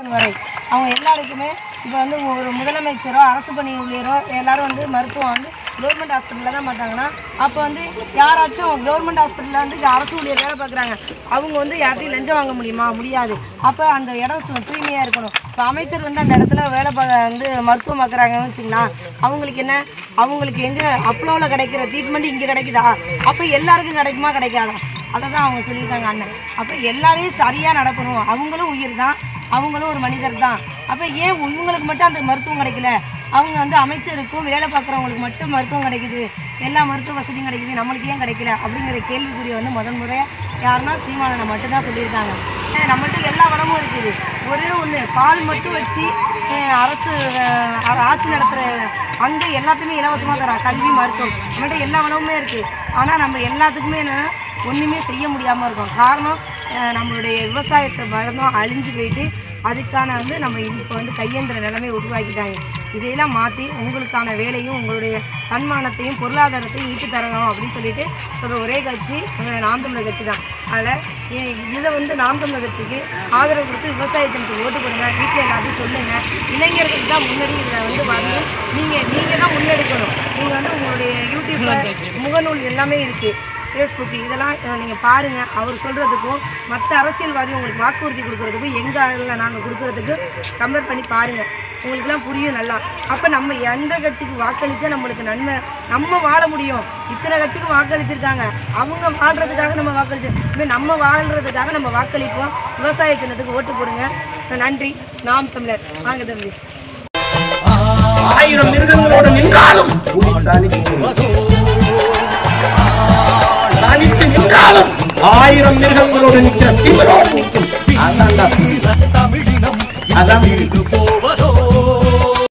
முதலமைச்சர் வரை அவங்க எல்லாருக்குமே இப்போ வந்து ஒரு முதலமைச்சரோ அரசு பணி ஊழியரோ எல்லாரும் வந்து மருத்துவம் வந்து கவர்மெண்ட் ஹாஸ்பிட்டலில் தான் பார்த்தாங்கன்னா அப்போ வந்து யாராச்சும் கவர்மெண்ட் ஹாஸ்பிட்டலில் வந்து அரசு ஊழியர் வேலை பார்க்குறாங்க அவங்க வந்து யார்ட்டையும் லஞ்சம் வாங்க முடியுமா முடியாது அப்போ அந்த இடம் சு- தூய்மையாக இருக்கணும் இப்போ அமைச்சர் வந்து அந்த இடத்துல வேலை பா வந்து மருத்துவம் பார்க்குறாங்கன்னு வச்சுங்களேன் அவங்களுக்கு என்ன அவங்களுக்கு எங்கே அப்ளோவில் கிடைக்கிற ட்ரீட்மெண்ட் இங்கே கிடைக்குதா அப்போ எல்லாருக்கும் கிடைக்குமா கிடைக்காதா அதை தான் அவங்க சொல்லியிருக்காங்க அண்ணன் அப்போ எல்லாரையும் சரியாக நடக்கணும் அவங்களும் உயிர் தான் அவங்களும் ஒரு மனிதர் தான் அப்போ ஏன் இவங்களுக்கு மட்டும் அந்த மருத்துவம் கிடைக்கல அவங்க வந்து அமைச்சருக்கும் வேலை பார்க்குறவங்களுக்கு மட்டும் மருத்துவம் கிடைக்குது எல்லா மருத்துவ வசதியும் கிடைக்குது நம்மளுக்கு ஏன் கிடைக்கல அப்படிங்கிற கேள்விக்குறியை வந்து முதன் முறையாக யாருன்னா சீமானனை மட்டும்தான் சொல்லியிருக்காங்க ஏன் நம்மகிட்ட எல்லா வளமும் இருக்குது ஒரே ஒன்று பால் மட்டும் வச்சு அஹ், அரசு அஹ், ஆட்சி நடத்துகிற அங்கே எல்லாத்தையுமே இலவசமாக தரான் கல்வி மருத்துவம் நம்மகிட்ட எல்லா வளமுமே இருக்குது ஆனால் நம்ம எல்லாத்துக்குமே என்னன்னா ஒன்றுமே செய்ய முடியாமல் இருக்கும் காரணம் அஹ், நம்மளுடைய விவசாயத்தை மருந்தும் அழிஞ்சு போயிட்டு அதுக்கான வந்து நம்ம இப்போ வந்து கையேந்திர நிலைமை உருவாக்கிட்டாங்க இதையெல்லாம் மாற்றி உங்களுக்கான வேலையும் உங்களுடைய தன்மானத்தையும் பொருளாதாரத்தையும் ஈட்டு தரணும் அப்படின்னு சொல்லிட்டு சொல்கிற ஒரே கட்சி அஹ், நாம் தமிழர் கட்சி தான் அதில் இதை வந்து நாம் தமிழர் கட்சிக்கு ஆதரவு கொடுத்து விவசாயத்திற்கு ஓட்டு கொடுங்க வீட்டில் எல்லாத்தையும் சொல்லுங்கள் இளைஞர்களுக்கு தான் முன்னாடி இதில் வந்து வந்து நீங்கள் நீங்கள் தான் முன்னெடுக்கணும் நீங்கள் வந்து உங்களுடைய யூடியூப்பில் முகநூல் எல்லாமே இருக்குது ஃபேஸ்புக் இதெல்லாம் நீங்கள் பாருங்கள் அவர் சொல்கிறதுக்கும் மற்ற அரசியல்வாதி உங்களுக்கு வாக்குறுதி கொடுக்குறதுக்கும் எங்கள் அதில் நாங்கள் கொடுக்குறதுக்கும் கம்பேர் பண்ணி பாருங்கள் உங்களுக்குலாம் புரியும் நல்லா அப்போ நம்ம எந்த கட்சிக்கு வாக்களித்தா நம்மளுக்கு நன்மை நம்ம வாழ முடியும் இத்தனை கட்சிக்கு வாக்களிச்சிருக்காங்க அவங்க வாழ்கிறதுக்காக நம்ம வாக்களிச்சோம் இனிமேல் நம்ம வாழ்கிறதுக்காக நம்ம வாக்களிப்போம் விவசாய சின்னத்துக்கு ஓட்டு போடுங்க நன்றி நாம் தமிழர் வாங்க தம்பி ஆயிரம் மிருகங்களோடு நின்றாலும் தனித்து நின்றாலும் ஆயிரம் மிருகங்களோடு நிற்கிற திமிரோடு நிற்கும் அதான்டா. தமிழினம் அதான் இது போவதோ